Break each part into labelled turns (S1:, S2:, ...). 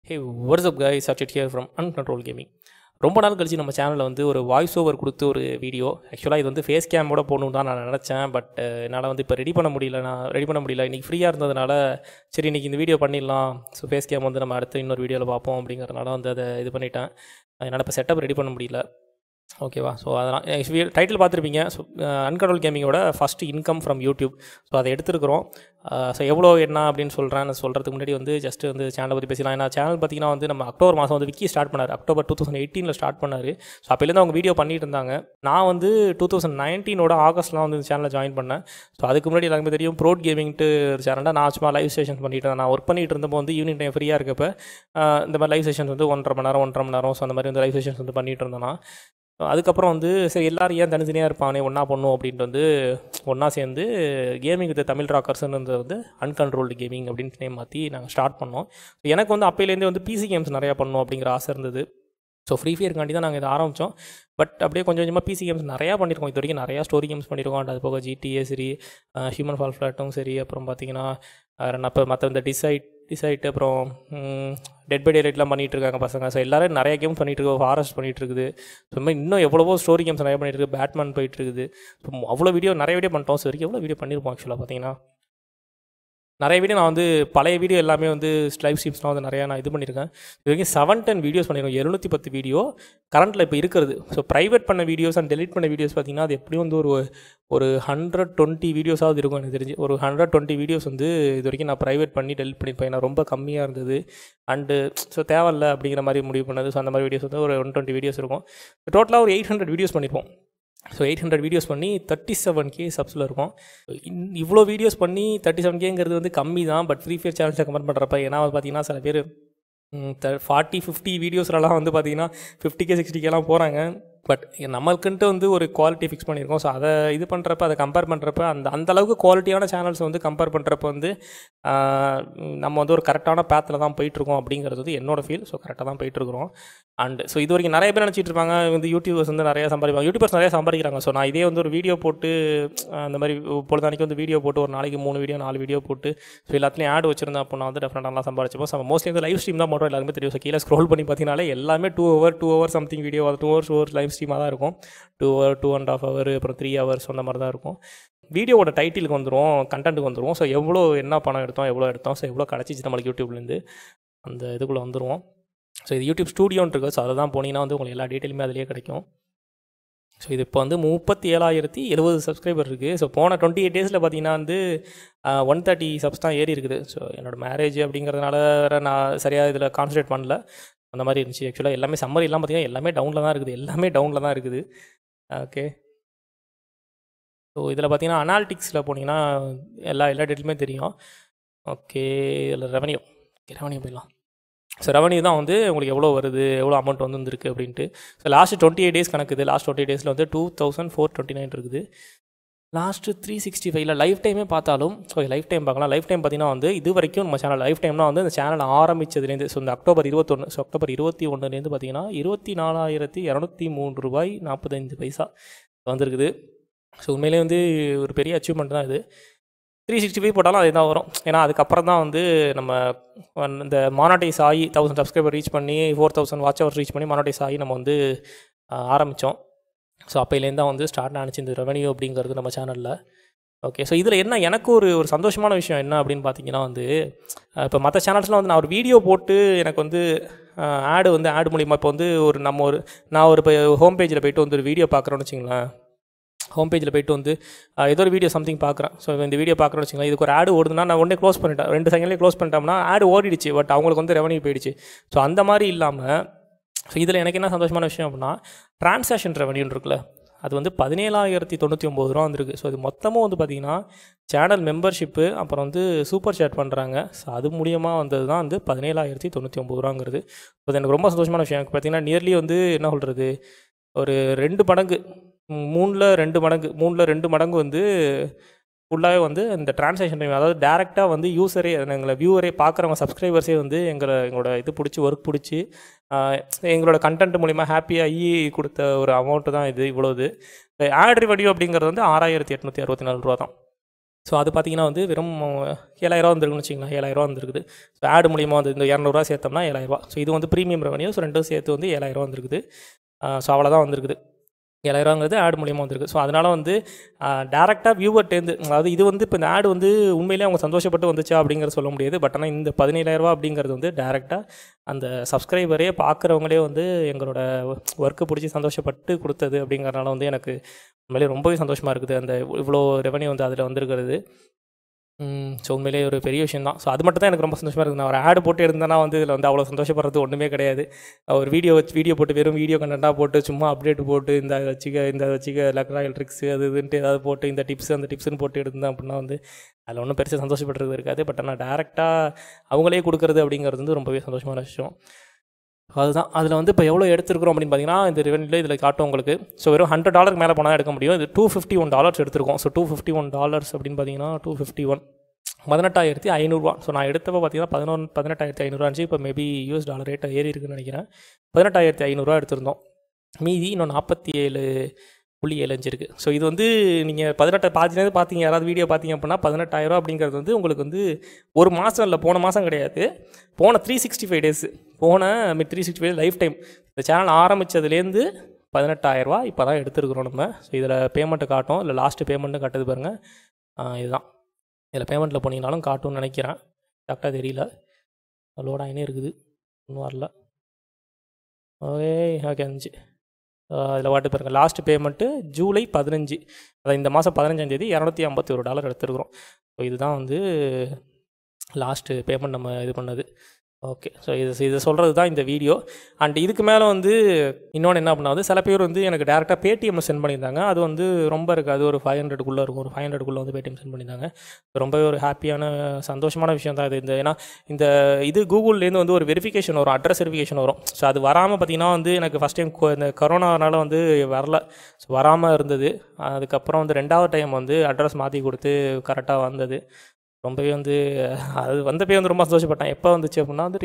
S1: hey what's up guys Sachit here from uncontrol gaming ரொம்ப நாள் கழிச்சு நம்ம சேனலில் வந்து ஒரு வாய்ஸ் ஓவர் கொடுத்து ஒரு வீடியோ ஆக்சுவலாக இது வந்து ஃபேஸ் கேமோட போகணுன்னு தான் நான் நினச்சேன் பட் என்னால் வந்து இப்போ ரெடி பண்ண முடியல நான் ரெடி பண்ண முடியல இன்றைக்கி ஃப்ரீயாக இருந்ததுனால சரி இன்றைக்கி இந்த வீடியோ பண்ணிடலாம் ஸோ ஃபேஸ் கேம் வந்து நம்ம அடுத்து இன்னொரு வீடியோவில் பார்ப்போம் அப்படிங்கிறதுனால வந்து அதை இது பண்ணிட்டேன் என்னால் இப்போ செட்டப் ரெடி பண்ண முடியல ஓகேவா ஸோ அதெல்லாம் டைட்டில் பார்த்துருப்பீங்க ஸோ அன்கண்ட்ரோல் கேமிங்கோட first income from YouTube so அதை எடுத்துருக்குறோம் ஸோ எவ்வளோ என்ன அப்படின்னு சொல்கிறேன் நான் சொல்கிறதுக்கு முன்னாடி வந்து ஜஸ்ட் வந்து சேனலை பற்றி பேசலாம் ஏன்னா சேனல் பார்த்தீங்கன்னா வந்து நம்ம அக்டோபர் மாதம் வந்து விக்கி ஸ்டார்ட் பண்ணார் அக்டோபர் டூ தௌசண்ட் எயிட்டீனில் ஸ்டார்ட் பண்ணார் ஸோ அப்போலேருந்து அவங்க வீடியோ பண்ணிட்டு இருந்தாங்க நான் வந்து டூ தௌசண்ட் நைன்டீனோட ஆகஸ்ட்லாம் வந்து இந்த சேனலில் ஜாயின் பண்ணேன் ஸோ அதுக்கு முன்னாடி எல்லாருமே தெரியும் ப்ரோட் கேமிங்ட்டு ஒரு சேனலில் நான் சும்மா லைவ் செஷன்ஸ் பண்ணிட்டு இருந்தேன் நான் ஒர்க் பண்ணிட்டு இருந்தப்போ வந்து ஈவினிங் டைம் ஃப்ரீயாக இருக்கப்போ ஆஹ் இந்த மாதிரி லைவ் செஷன்ஸ் வந்து ஒன்றரை மணி நேரம் ஒன்றரை மணி நேரம் ஸோ அந்த மாதிரி வந்து லைவ் செஷன்ஸ் வந்து பண்ணிட்டு இருந்தேன் நான் அதுக்கப்புறம் வந்து சரி எல்லாரும் ஏன் தனித்தனியாக இருப்பானே ஒன்றா பண்ணும் அப்படின்ட்டு வந்து ஒன்றா சேர்ந்து கேமிங் வித் தமிழ் ராக்கர்ஸ்னு வந்து அன்கண்ட்ரோல்டு கேமிங் அப்படின்னு நேம் மாற்றி நாங்கள் ஸ்டார்ட் பண்ணோம் எனக்கு வந்து அப்போலேருந்தே வந்து பிசி கேம்ஸ் நிறையா பண்ணணும் அப்படிங்கிற ஆசை இருந்தது ஸோ ஃப்ரீ ஃபயர்க்காண்டி தான் நாங்கள் இதை ஆரம்பித்தோம் பட் அப்படியே கொஞ்சம் கொஞ்சமாக பிசி கேம்ஸ் நிறையா பண்ணியிருக்கோம் இது வரைக்கும் நிறையா ஸ்டோரி கேம்ஸ் பண்ணியிருக்கோம் and அது போக ஜிடிஏ சரி ஹியூமன் ஃபால் ஃப்ளாட்டும் சரி அப்புறம் பார்த்தீங்கன்னா அப்போ மற்ற இந்த டிசைட் டிசைட் அப்புறம் டெட் பை டே லைட்லாம் பண்ணிகிட்டு இருக்காங்க பசங்க ஸோ எல்லாரும் நிறைய கேம்ஸ் பண்ணிகிட்டு இருக்கோம் ஃபாரஸ்ட் பண்ணிகிட்டு இருக்குது ஸோ இந்த மாதிரி இன்னும் எவ்வளவோ ஸ்டோரி கேம்ஸ் நிறைய பண்ணிட்டு இருக்கு பேட்மேன் போயிட்டு இருக்குது ஸோ அவ்வளோ வீடியோ நிறைய வீடியோ பண்ணிட்டோம் ஸோ வரைக்கும் எவ்வளோ வீடியோ பண்ணியிருப்போம் ஆக்சுவலாக பார்த்தீங்கன்னா நிறைய வீடியோ நான் வந்து பழைய வீடியோ எல்லாமே வந்து லைவ் ஸ்ட்ரீம்ஸ்லாம் வந்து நிறையா நான் இது பண்ணியிருக்கேன் இது வரைக்கும் செவன் டென் வீடியோஸ் பண்ணியிருக்கோம் எழுநூற்றி பத்து வீடியோ கரண்ட்டில் இப்போ இருக்கிறது ஸோ ப்ரைவேட் பண்ண வீடியோஸ் அண்ட் டெலிட் பண்ண வீடியோஸ் பார்த்தீங்கன்னா அது எப்படியும் வந்து ஒரு ஒரு ஹண்ட்ரட் டுவெண்ட்டி வீடியோஸாவது இருக்கும் எனக்கு தெரிஞ்சு ஒரு ஹண்ட்ரட் டுவெண்ட்டி வீடியோஸ் வந்து இது வரைக்கும் நான் ப்ரைவேட் பண்ணி டெலிட் பண்ணியிருப்பேன் ஏன்னா ரொம்ப கம்மியாக இருந்தது அண்டு ஸோ தேவையில்ல அப்படிங்கிற மாதிரி முடிவு பண்ணது ஸோ அந்த மாதிரி வீடியோஸ் வந்து ஒரு ஒன் டுவெண்ட்டி வீடியோஸ் இருக்கும் டோட்டலாக ஒரு எயிட் ஹண்ட்ரட் வீடியோஸ் பண்ணியிருப்போம் ஸோ எயிட் ஹண்ட்ரட் வீடியோஸ் பண்ணி தேர்ட்டி செவன் கே சப்ஸில் இருக்கும் இன்- இவ்வளோ வீடியோஸ் பண்ணி தேர்ட்டி செவன் கேங்கிறது வந்து கம்மி தான் பட் ஃப்ரீ ஃபயர் சேனல்ஸை கம்பேர் பண்ணுறப்ப ஏன்னா வந்து பார்த்தீங்கன்னா சில பேர் ஃபார்ட்டி ஃபிஃப்டி வீடியோஸ்லலாம் வந்து பார்த்தீங்கன்னா ஃபிஃப்டி கே சிக்ஸ்டி கேலாம் போகிறாங்க பட் நம்மளுக்குன்ட்டு வந்து ஒரு குவாலிட்டி ஃபிக்ஸ் பண்ணியிருக்கோம் ஸோ அதை இது பண்ணுறப்ப அதை கம்பேர் பண்ணுறப்ப அந்த அந்த அளவுக்கு குவாலிட்டியான சேனல்ஸ் வந்து கம்பேர் பண்ணுறப்ப வந்து ஆஹ், நம்ம வந்து ஒரு கரெக்டான பேத்தில் தான் போயிட்டுருக்கோம் அப்படிங்கிறது வந்து என்னோட ஃபீல் ஸோ கரெக்டாக தான் போயிட்டுருக்குறோம் அண்ட் ஸோ இது வரைக்கும் நிறைய பேர் நினச்சிட்டு இருப்பாங்க வந்து யூடியூபர்ஸ் வந்து நிறைய சம்பாதிப்பாங்க யூடியூபர்ஸ் நிறைய சம்பாதிக்கிறாங்க ஸோ நான் இதே வந்து ஒரு வீடியோ போட்டு ஆஹ், அந்த மாதிரி பொழுதானிக்கு வந்து வீடியோ போட்டு ஒரு நாளைக்கு மூணு வீடியோ நாலு வீடியோ போட்டு ஸோ எல்லாத்துலேயும் ஆட் வச்சிருந்தேன் அப்போ நான் வந்து டெஃபினட்டாக நல்லா சம்பாதிச்சப்போ ஸோ மோஸ்ட்லி வந்து லைவ் ஸ்ட்ரீம் தான் பண்ணுறோம் எல்லாருமே தெரியும் ஸோ கீழே ஸ்க்ரோல் பண்ணி பார்த்தீங்கனாலே எல்லாமே two hour two hour something video two hours hour live ஸ்ட்ரீமாக தான் இருக்கும் two hour two and half hour அப்புறம் த்ரீ ஹவர்ஸ் அந்த மாதிரி தான் இருக்கும் வீடியோவோட டைட்டிலுக்கு வந்துடும் கண்டென்ட்டுக்கு வந்துடும் ஸோ எவ்வளோ என்ன பணம் எடுத்தோம் எவ்வளோ எடுத்தோம் ஸோ எவ்வளோ கிடச்சிச்சு நம்மளுக்கு யூடியூப்லேருந்து அந்த இதுக்குள்ளே வந்துடுவோம் ஸோ இது யூடியூப் ஸ்டூடியோன்னு இருக்குது ஸோ அதை தான் போனீங்கன்னா வந்து உங்களுக்கு எல்லா டீட்டெயிலுமே அதிலேயே கிடைக்கும் ஸோ இது இப்போ வந்து முப்பத்தி ஏழாயிரத்தி எழுபது சப்ஸ்கிரைபர் இருக்குது ஸோ போன டுவெண்ட்டி எயிட் டேஸில் பார்த்தீங்கன்னா வந்து ஒன் தேர்ட்டி சப்ஸ் தான் ஏறி இருக்குது ஸோ என்னோட மேரேஜ் அப்படிங்கிறதுனால வேறு நான் சரியாக இதில் கான்சன்ட்ரேட் பண்ணல அந்த மாதிரி இருந்துச்சு ஆக்சுவலாக எல்லாமே சம்மர் எல்லாம் பார்த்தீங்கன்னா எல்லாமே டவுனில் தான் இருக்குது எல்லாமே டவுனில் தான் இருக்குது ஓகே ஸோ இதில் பார்த்தீங்கன்னா அனாலிட்டிக்ஸில் போனீங்கன்னா எல்லா எல்லா டீட்டெயிலுமே தெரியும் ஓகே இதில் ரெவன்யூ ரெவன்யூ போயிடலாம் ஸோ ரெவன்யூ தான் வந்து உங்களுக்கு எவ்வளோ வருது எவ்வளோ அமௌண்ட் வந்து வந்திருக்கு அப்படின்ட்டு so last twenty eight days கணக்குது லாஸ்ட் டுவெண்ட்டி டேஸில் வந்து two thousand four twenty nine இருக்குது லாஸ்ட்டு த்ரீ சிக்ஸ்டி ஃபைவ்ல லைஃப் டைமே பார்த்தாலும் ஸோ லைஃப் டைம் பார்க்கலாம் லைஃப் டைம் பார்த்தீங்கன்னா வந்து இது வரைக்கும் நம்ம சேனல் லைஃப் டைம்னா வந்து இந்த சேனல் ஆரம்பிச்சதுலேருந்து ஸோ இந்த அக்டோபர் இருபத்தொன்று ஸோ அக்டோபர் இருபத்தி ஒன்றுலேருந்து பார்த்தீங்கன்னா இருபத்தி நாலாயிரத்தி இரநூத்தி மூணு ரூபாய் நாற்பத்தஞ்சு பைசா வந்திருக்குது ஸோ உண்மையிலே வந்து ஒரு பெரிய அச்சீவ்மெண்ட் தான் இது த்ரீ சிக்ஸ்டி ஃபைவ் போட்டாலும் அதே தான் வரும் ஏன்னா அதுக்கப்புறம் தான் வந்து நம்ம ஒன்- இந்த மானடைஸ் ஆகி தௌசண்ட் சப்ஸ்கிரைபர் ரீச் பண்ணி four thousand watch hours reach பண்ணி மானடைஸ் ஆகி நம்ம வந்து ஆரம்பித்தோம் ஸோ அப்போலேருந்து தான் வந்து ஸ்டார்ட் ஆனிச்சு இந்த ரெவன்யூ அப்படிங்கிறது நம்ம சேனலில் ஓகே ஸோ இதில் என்ன எனக்கு ஒரு ஒரு சந்தோஷமான விஷயம் என்ன அப்படின்னு பார்த்தீங்கன்னா வந்து இப்போ மற்ற சேனல்ஸ்லாம் வந்து நான் ஒரு வீடியோ போட்டு எனக்கு வந்து ஆடு வந்து ஆடு மூலிமா இப்போ வந்து ஒரு நம்ம ஒரு நான் ஒரு இப்போ ஹோம் பேஜில் போயிட்டு வந்து ஒரு வீடியோ பார்க்குறோன்னு வச்சுங்களேன் ஹோம் பேஜில் போயிட்டு வந்து அஹ், ஏதோ ஒரு வீடியோ சம்திங் பார்க்குறேன் ஸோ இந்த வீடியோ பார்க்குறேன்னு வச்சுங்களேன் இதுக்கு ஒரு ஆடு ஓடுதுன்னா நான் உடனே க்ளோஸ் பண்ணிட்டேன் ரெண்டு செகண்ட்லேயே க்ளோஸ் பண்ணிட்டோம்னா ஆடு ஓடிடுச்சு பட் அவங்களுக்கு வந்து ரெவன்யூ போயிடுச்சு ஸோ அந்த மாதிரி இல்லாமல் ஸோ இதில் எனக்கு என்ன சந்தோஷமான விஷயம் அப்படின்னா டிரான்சாக்ஷன் ரெவன்யூன்னு இருக்குல்ல அது வந்து பதினேழாயிரத்தி தொண்ணூற்றி ஒம்பது ரூபா வந்திருக்கு ஸோ இது மொத்தமும் வந்து பார்த்திங்கன்னா சேனல் மெம்பர்ஷிப்பு அப்புறம் வந்து சூப்பர் சேட் பண்ணுறாங்க ஸோ அது மூலியமாக வந்தது தான் வந்து பதினேழாயிரத்தி தொண்ணூற்றி ஒம்பது ரூபாங்கிறது ஸோ அது எனக்கு ரொம்ப சந்தோஷமான விஷயம் எனக்கு பார்த்தீங்கன்னா நியர்லி வந்து என்ன சொல்கிறது ஒரு ரெண்டு மடங்கு மூணில் ரெண்டு மடங்கு மூணில் ரெண்டு மடங்கு வந்து ஃபுல்லாகவே வந்து இந்த டிரான்சாக்ஷன் டைம் அதாவது டேரெக்டாக வந்து யூசரே எங்களை வியூவரே பார்க்குறவங்க சப்ஸ்கிரைபர்ஸே வந்து எங்களை எங்களோட இது பிடிச்சி ஒர்க் பிடிச்சி எங்களோட கண்டென்ட் மூலிமா ஹாப்பியாகி கொடுத்த ஒரு அமௌண்ட்டு தான் இது இவ்வளோது ஆட் ரெவன்யூ அப்படிங்கிறது வந்து ஆறாயிரத்தி எட்நூற்றி அறுபத்தி நாலு ரூபா தான் ஸோ அது பார்த்தீங்கன்னா வந்து வெறும் ஏழாயிரரூவா வந்துருக்குன்னு வச்சிங்களேன் ஏழாயிரரூவா வந்துருக்குது ஸோ ஆடு மூலியமாக வந்து இந்த இரநூறுவா சேர்த்தோம்னா ஏழாயிரரூவா ஸோ இது வந்து ப்ரீமியம் ரெவன்யூ ஸோ ரெண்டும் சேர்த்து வந்து ஏழாயிரரூவா வந்துருக்குது ஸோ அவ்வளோதான் வந்திருக்குது ஏழாயிரங்கிறது ஆடு மூலியமாக வந்திருக்கு ஸோ அதனால் வந்து டேரெக்டாக வியூவர்ட்டேருந்து அதாவது இது வந்து இப்போ இந்த ஆடு வந்து உண்மையிலேயே அவங்க சந்தோஷப்பட்டு வந்துச்சா அப்படிங்கிறத சொல்ல முடியாது பட் ஆனால் இந்த பதினேழாயிரரூவா அப்படிங்கிறது வந்து டேரெக்டாக அந்த சப்ஸ்கிரைபரே பார்க்குறவங்களே வந்து எங்களோட ஒர்க்கு பிடிச்சி சந்தோஷப்பட்டு கொடுத்தது அப்படிங்கிறனால வந்து எனக்கு உண்மையிலேயே ரொம்பவே சந்தோஷமாக இருக்குது அந்த இவ்வளோ ரெவன்யூ வந்து அதில் வந்திருக்கிறது ஸோ உண்மையிலேயே ஒரு பெரிய விஷயம் தான் ஸோ அது மட்டும் தான் எனக்கு ரொம்ப சந்தோஷமாக இருக்குது நான் ஒரு ஆடு போட்டு இருந்தேன்னா வந்து இதில் வந்து அவ்வளோ சந்தோஷப்படுறது ஒன்றுமே கிடையாது ஒரு வீடியோ வச்சு வீடியோ போட்டு வெறும் வீடியோ கண்டென்ட்டாக போட்டு சும்மா அப்டேட் போட்டு இந்த வச்சுக்க இந்த வச்சுக்க எலக்ட்ரானிக் ட்ரிக்ஸு அது இதுன்ட்டு ஏதாவது போட்டு இந்த டிப்ஸ் அந்த டிப்ஸ்னு போட்டு எடுத்தேன் அப்படின்னா வந்து அதில் ஒன்றும் பெருசாக சந்தோஷப்படுறது இருக்காது பட் ஆனால் டேரெக்டாக அவங்களே கொடுக்குறது அப்படிங்கிறது வந்து ரொம்பவே சந்தோஷமான விஷயம் அதுதான் அதில் வந்து இப்போ எவ்வளோ எடுத்துருக்குறோம் அப்படின்னு பார்த்தீங்கன்னா இந்த ரெவன்யூல இதில் காட்டும் உங்களுக்கு ஸோ வெறும் ஹண்ட்ரட் டாலருக்கு மேலே போனால் எடுக்க முடியும் இது டூ ஃபிஃப்டி ஒன் டாலர்ஸ் எடுத்திருக்கோம் so two fifty one dollars அப்படின்னு பார்த்தீங்கன்னா டூ ஃபிஃப்டி ஒன் பதினெட்டாயிரத்தி ஐநூறுரூவா ஸோ நான் எடுத்தப்போ பார்த்தீங்கன்னா பதினொன்று பதினெட்டாயிரத்தி ஐநூறுவா இருந்துச்சு இப்போ மேபி யூஎஸ் டாலர் ரேட் ஏறி இருக்குன்னு நினைக்கிறேன் பதினெட்டாயிரத்தி ஐநூறுரூவா எடுத்திருந்தோம் மீதி இன்னும் நாற்பத்தி ஏழு புள்ளி ஏழு அஞ்சு இருக்குது ஸோ இது வந்து நீங்கள் பதினெட்டு பாதினது பார்த்தீங்க யாராவது வீடியோ பார்த்தீங்க அப்படின்னா பதினெட்டாயிரரூவா அப்படிங்கிறது வந்து உங்களுக்கு வந்து ஒரு மாதம் இல்லை போன மாதம் கிடையாது போன த்ரீ சிக்ஸ்டி ஃபைவ் டேஸ் போன three sixty five life time இந்த சேனல் ஆரம்பித்ததுலேருந்து பதினெட்டாயிரரூவா இப்போ தான் எடுத்துருக்குறோம் நம்ம ஸோ இதில் பேமெண்ட்டு காட்டும் இல்லை லாஸ்ட்டு பேமெண்ட்டு காட்டுது பாருங்கள் இதுதான் இதில் பேமெண்ட்டில் போனீங்கனாலும் காட்டும்னு நினைக்கிறேன் கரெக்டாக தெரியல லோட் ஆகினே இருக்குது இன்னும் வரல ஓகே ஓகே இருந்துச்சு இதில் வாட்டு பாருங்க லாஸ்ட் பேமெண்ட்டு ஜூலை பதினஞ்சு அதான் இந்த மாதம் பதினஞ்சாந்தேதி இரநூத்தி ஐம்பத்தி ஒரு டாலர் எடுத்துருக்குறோம் ஸோ இதுதான் வந்து லாஸ்ட்டு பேமெண்ட் நம்ம இது பண்ணது ஓகே ஸோ இது இதை சொல்கிறது தான் இந்த வீடியோ அண்ட் இதுக்கு மேலே வந்து இன்னொன்று என்ன பண்ணா வந்து சில பேர் வந்து எனக்கு டேரெக்டாக பேடிஎம் சென்ட் பண்ணியிருந்தாங்க அது வந்து ரொம்ப இருக்காது ஒரு ஃபைவ் ஹண்ட்ரடுக்குள்ளே இருக்கும் ஒரு ஃபைவ் ஹண்ட்ரடுக்குள்ளே வந்து பேடிஎம் சென்ட் பண்ணியிருந்தாங்க ரொம்பவே ஒரு ஹாப்பியான சந்தோஷமான விஷயம் தான் இது இந்த ஏன்னா இந்த இது கூகுள்லேருந்து வந்து ஒரு வெரிஃபிகேஷன் வரும் அட்ரஸ் வெரிஃபிகேஷன் வரும் ஸோ அது வராமல் பார்த்தீங்கன்னா வந்து எனக்கு ஃபஸ்ட் டைம் இந்த கொரோனானால வந்து வரல ஸோ வராமல் இருந்தது அதுக்கப்புறம் வந்து ரெண்டாவது டைம் வந்து அட்ரஸ் மாற்றி கொடுத்து கரெக்டாக வந்தது ரொம்பவே வந்து அது வந்தப்பே வந்து ரொம்ப சந்தோஷப்பட்டேன் எப்போ வந்துச்சு அப்படின்னா வந்து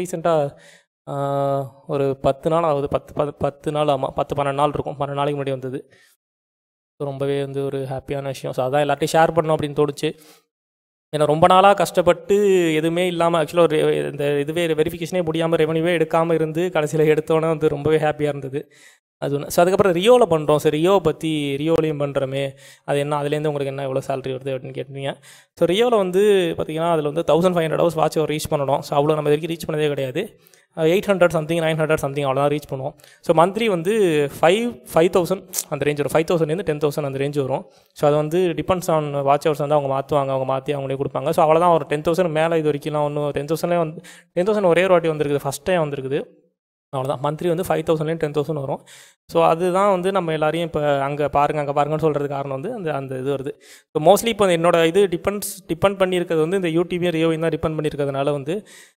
S1: ரீசெண்டாக ஒரு பத்து நாள் ஆகுது பத்து பத்து பத்து நாள் ஆமாம் பத்து பன்னெண்டு நாள் இருக்கும் பன்னெண்டு நாளைக்கு முன்னாடி வந்தது ரொம்பவே வந்து ஒரு ஹாப்பியான விஷயம் ஸோ அதான் எல்லாத்தையும் ஷேர் பண்ணணும் அப்படின்னு தோணுச்சு ஏன்னா ரொம்ப நாளாக கஷ்டப்பட்டு எதுவுமே இல்லாமல் ஆக்சுவலாக ஒரு இந்த இதுவே வெரிஃபிகேஷனே முடியாமல் ரெவன்யூவே எடுக்காமல் இருந்து கடைசியில் எடுத்தோன்னே வந்து ரொம்பவே ஹாப்பியாக இருந்தது அது ஒன்று ஸோ அதுக்கப்புறம் ரியோவில் பண்ணுறோம் சரி ரியோவை பற்றி ரியோலையும் பண்ணுறோமே அது என்ன அதுலேருந்து உங்களுக்கு என்ன எவ்வளோ சேலரி வருது அப்படின்னு கேட்டீங்க ஸோ ரியோவில் வந்து பார்த்திங்கன்னா அதில் வந்து thousand five hundred hours watch reach பண்ணணும் ஸோ அவ்வளோ நம்ம வரைக்கும் ரீச் பண்ணதே கிடையாது eight hundred something nine hundred something அவ்வளோதான் ரீச் பண்ணுவோம் ஸோ மந்த்லி வந்து ஃபைவ் ஃபைவ் தௌசண்ட் அந்த ரேஞ்ச் வரும் ஃபைவ் தௌசண்ட்லேருந்து டென் தௌசண்ட் அந்த ரேஞ்ச் வரும் ஸோ அது வந்து டிபெண்ட்ஸ் ஆன் வாட்ச் ஹவர்ஸ் வந்து அவங்க மாற்றுவாங்க அவங்க மாற்றி அவங்களே கொடுப்பாங்க ஸோ அவ்வளோதான் ஒரு டென் தௌசண்ட் மேலே இது வரைக்கும்லாம் ஒன்றும் டென் தௌசண்ட்லேயே வந்து டென் தௌசண்ட் ஒரே ஒரு வாட்டி வந்திருக்குது ஃபஸ்ட் டைம் வந்திருக்குது அவ்வளோதான் மந்த்லி வந்து ஃபைவ் தௌசண்ட்லேயும் டென் தௌசண்ட் வரும் ஸோ அதுதான் வந்து நம்ம எல்லாரையும் இப்போ அங்கே பாருங்கள் அங்கே பாருங்கன்னு சொல்கிறது காரணம் வந்து அந்த அந்த இது வருது ஸோ மோஸ்ட்லி இப்போ என்னோட இது டிபெண்ட்ஸ் டிபெண்ட் பண்ணியிருக்கிறது வந்து இந்த யூடியூபையும் ரியோவையும் தான் டிபெண்ட் பண்ணியிருக்கிறதுனால வந்து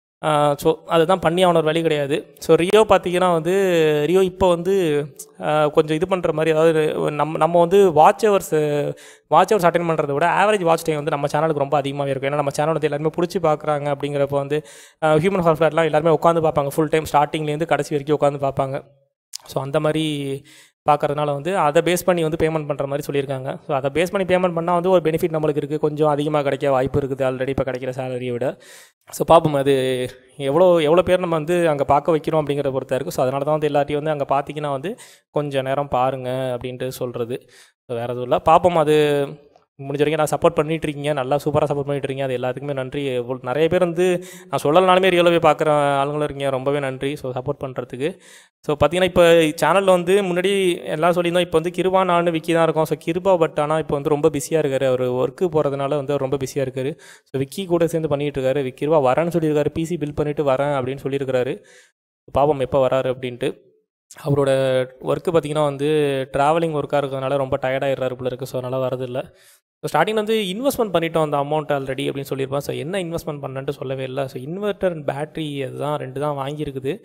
S1: ஸோ அதுதான் பண்ணி அவன ஒரு வழி கிடையாது ஸோ ரியோ பார்த்தீங்கன்னா வந்து ரியோ இப்போ வந்து கொஞ்சம் இது பண்ணுற மாதிரி அதாவது நம்ம நம்ம வந்து watch hours watch hours attain பண்ணுறத விட ஆவரேஜ் வாட்ச் டைம் வந்து நம்ம சேனலுக்கு ரொம்ப அதிகமாக இருக்கும் ஏன்னா நம்ம சேனல் வந்து எல்லாருமே பிடிச்சி பார்க்குறாங்க அப்படிங்கிறப்ப வந்து ஹியூமன் சாஃப்ட்வேர்லாம் எல்லாருமே உட்காந்து பார்ப்பாங்க ஃபுல் டைம் ஸ்டார்டிங்லேருந்து கடைசி வரைக்கும் உட்காந்து பார்ப்பாங்க ஸோ அந்த மாதிரி பார்க்கறதுனால வந்து அதை பேஸ் பண்ணி வந்து பேமெண்ட் பண்ணுற மாதிரி சொல்லியிருக்காங்க ஸோ அதை பேஸ் பண்ணி பேமெண்ட் பண்ணால் வந்து ஒரு பெனிஃபிட் நம்மளுக்கு இருக்குது கொஞ்சம் அதிகமாக கிடைக்க வாய்ப்பு இருக்குது ஆல்ரெடி இப்போ கிடைக்கிற சேலரியை விட ஸோ பார்ப்போம் அது எவ்வளோ எவ்வளோ பேர் நம்ம வந்து அங்கே பார்க்க வைக்கிறோம் அப்படிங்கிறத பொறுத்த இருக்குது ஸோ அதனால தான் வந்து எல்லாத்தையும் வந்து அங்கே பார்த்தீங்கன்னா வந்து கொஞ்சம் நேரம் பாருங்கள் அப்படின்ட்டு சொல்கிறது ஸோ வேறு எதுவும் இல்லை பார்ப்போம் அது முடிஞ்ச வரைக்கும் நான் சப்போர்ட் பண்ணிட்டு இருக்கீங்க நல்லா சூப்பராக சப்போர்ட் பண்ணிட்டு இருக்கீங்க அது எல்லாத்துக்குமே நன்றி இவ்வளோ நிறைய பேர் வந்து நான் சொல்லலனாலுமே ரியலாகவே பார்க்குற ஆளுங்களும் இருக்கீங்க ரொம்பவே நன்றி ஸோ சப்போர்ட் பண்ணுறதுக்கு ஸோ பார்த்தீங்கன்னா இப்போ சேனலில் வந்து முன்னாடி எல்லாம் சொல்லியிருந்தோம் இப்போ வந்து கிருபா நான் விக்கி தான் இருக்கும் ஸோ கிருபா பட் ஆனால் இப்போ வந்து ரொம்ப பிஸியாக இருக்காரு அவர் ஒர்க்கு போகிறதுனால வந்து அவர் ரொம்ப பிஸியாக இருக்காரு ஸோ விக்கி கூட சேர்ந்து பண்ணிகிட்டு இருக்காரு கிருபா வரேன்னு சொல்லியிருக்காரு பிசி பில் பண்ணிவிட்டு வரேன் அப்படின்னு சொல்லியிருக்காரு பாப்போம் எப்போ வராரு அப்படின்ட்டு அவரோட ஒர்க்கு பார்த்திங்கன்னா வந்து ட்ராவலிங் ஒர்க்காக இருக்கிறதுனால ரொம்ப டயர்டாகிடுறாரு போல இருக்குது ஸோ அதனால் வரதில்லை ஸோ ஸ்டார்டிங் வந்து இன்வெஸ்ட்மெண்ட் பண்ணிட்டோம் அந்த அமௌண்ட் ஆல்ரெடி அப்படின்னு சொல்லியிருப்பேன் ஸோ என்ன இன்வெஸ்ட்மெண்ட் பண்ணேன்ட்டு சொல்லவே இல்லை ஸோ இன்வெர்டர் அண்ட் பேட்டரி அதுதான் ரெண்டு தான் வாங்கியிருக்குது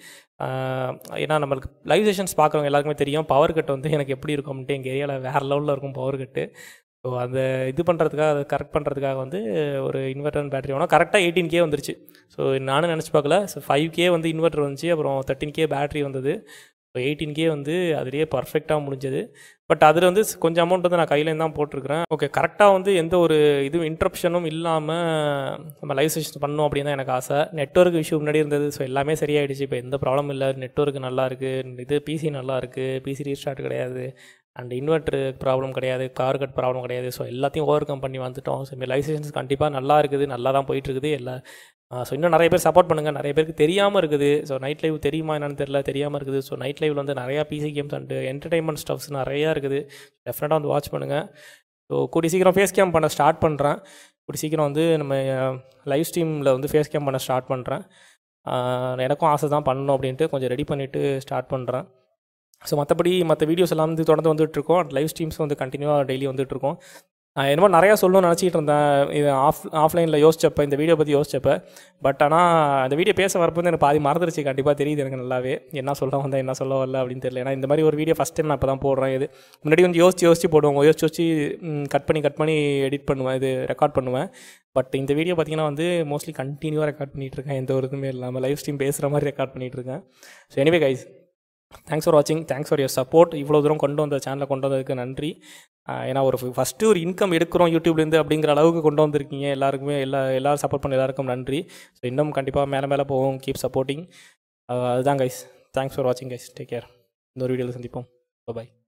S1: ஏன்னா நம்மளுக்கு லைவ் செஷன்ஸ் பார்க்குறவங்க எல்லாருக்குமே தெரியும் பவர் கட் வந்து எனக்கு எப்படி இருக்கும்ட்டு எங்கள் ஏரியாவில் வேறு லெவலில் இருக்கும் பவர் கட்டு ஸோ அந்த இது பண்ணுறதுக்காக அதை கரெக்ட் பண்ணுறதுக்காக வந்து ஒரு இன்வெர்டர் அண்ட் பேட்டரி வேணும் கரெக்டாக எயிட்டீன் கே வந்துருச்சு ஸோ நானும் நினச்சி பார்க்கல ஸோ ஃபைவ் கே வந்து இன்வெர்டர் வந்துச்சு அப்புறம் தேர்ட்டின் கே பேட்டரி வந்தது ஸோ எயிட்டீன் கே வந்து அதுலேயே பர்ஃபெக்டாக முடிஞ்சது பட் அதில் வந்து ஸ்- கொஞ்சம் அமௌண்ட் வந்து நான் கையிலேருந்து தான் போட்டிருக்கிறேன் ஓகே கரெக்டாக வந்து எந்த ஒரு இதுவும் இன்ட்ரப்ஷனும் இல்லாமல் நம்ம லைவ் செஷன் பண்ணணும் அப்படின்னு தான் எனக்கு ஆசை நெட்ஒர்க் இஷ்யூ முன்னாடி இருந்தது ஸோ எல்லாமே சரியாயிடுச்சு இப்போ எந்த ப்ராப்ளம் இல்லை நெட்ஒர்க் நல்லா இருக்குது இது பிசி நல்லா இருக்குது பிசி ரீஸ்டார்ட் கிடையாது அண்ட் இன்வெர்ட்ரு ப்ராப்ளம் கிடையாது கார் கட் ப்ராப்ளம் கிடையாது ஸோ எல்லாத்தையும் ஓவர் கம் பண்ணி வந்துட்டோம் ஸோ லைவ் செஷன்ஸ் கண்டிப்பாக நல்லா இருக்குது நல்லா தான் போயிட்டு இருக்குது எல்லா ஸோ இன்னும் நிறைய பேர் சப்போர்ட் பண்ணுங்கள் நிறைய பேருக்கு தெரியாமல் இருக்குது ஸோ நைட் லைவ் தெரியுமா என்னன்னு தெரியல தெரியாமல் இருக்குது ஸோ நைட் லைவில் வந்து நிறையா PC games and entertainment stuffs நிறையா இருக்குது டெஃபினட்டாக வந்து வாட்ச் பண்ணுங்கள் ஸோ கூடி சீக்கிரம் ஃபேஸ் கேம் பண்ண ஸ்டார்ட் பண்ணுறேன் கூடி சீக்கிரம் வந்து நம்ம லைவ் ஸ்ட்ரீமில் வந்து ஃபேஸ் கேம் பண்ண ஸ்டார்ட் பண்ணுறேன் எனக்கும் ஆசை தான் பண்ணணும் அப்படின்ட்டு கொஞ்சம் ரெடி பண்ணிவிட்டு ஸ்டார்ட் பண்ணுறேன் ஸோ மற்றபடி மற்ற வீடியோஸ் எல்லாம் வந்து தொடர்ந்து வந்துட்டுருக்கோம் லைவ் ஸ்ட்ரீம்ஸ் வந்து கண்டினியூவாக டெய்லி வந்துட்டுருக்கோம் நான் என்னமோ நிறையா சொல்லணும்னு நினச்சிட்டு இருந்தேன் இது ஆஃப் ஆஃப்லைனில் யோசிச்சப்ப இந்த வீடியோ பற்றி யோசிச்சப்ப பட் ஆனால் அந்த வீடியோ பேச வரப்போ வந்து எனக்கு பாதி மறந்துருச்சு கண்டிப்பாக தெரியுது எனக்கு நல்லாவே என்ன சொல்ல வந்தேன் என்ன சொல்ல வரல அப்படின்னு தெரியல ஏன்னா இந்த மாதிரி ஒரு வீடியோ ஃபஸ்ட் டைம் நான் இப்போ தான் போடுறேன் இது முன்னாடி வந்து யோசிச்சு யோசிச்சு போடுவோம் யோசிச்சு யோசிச்சு கட் பண்ணி கட் பண்ணி எடிட் பண்ணுவேன் இது ரெக்கார்ட் பண்ணுவேன் பட் இந்த வீடியோ பார்த்தீங்கன்னா வந்து மோஸ்ட்லி கண்டினியூவாக ரெக்கார்ட் பண்ணிகிட்டு இருக்கேன் எந்த ஒரு இதுவுமே இல்லாமல் லைவ் ஸ்ட்ரீம் பேசுகிற மாதிரி ரெக்கார்ட் பண்ணிகிட்டு இருக்கேன் so anyway guys thanks for வாட்சிங் தேங்க்ஸ் ஃபார் யர் சப்போர்ட் இவ்வளோ தூரம் கொண்டு வந்த சேனலை கொண்டு வந்ததுக்கு நன்றி ஆஹ் ஏன்னா ஒரு ஃபஸ்ட்டு ஒரு இன்கம் எடுக்கிறோம் யூடியூப்லேருந்து அப்படிங்கிற அளவுக்கு கொண்டு வந்திருக்கீங்க எல்லாருக்குமே எல்லா எல்லாரும் சப்போர்ட் பண்ண எல்லாருக்கும் நன்றி ஸோ இன்னும் கண்டிப்பாக மேலே மேலே போவோம் கீப் சப்போர்ட்டிங் அதுதான் கைஸ் தேங்க்ஸ் ஃபார் வாட்சிங் கைஸ் டேக் கேர் இன்னொரு வீடியோவில் சந்திப்போம் பாய்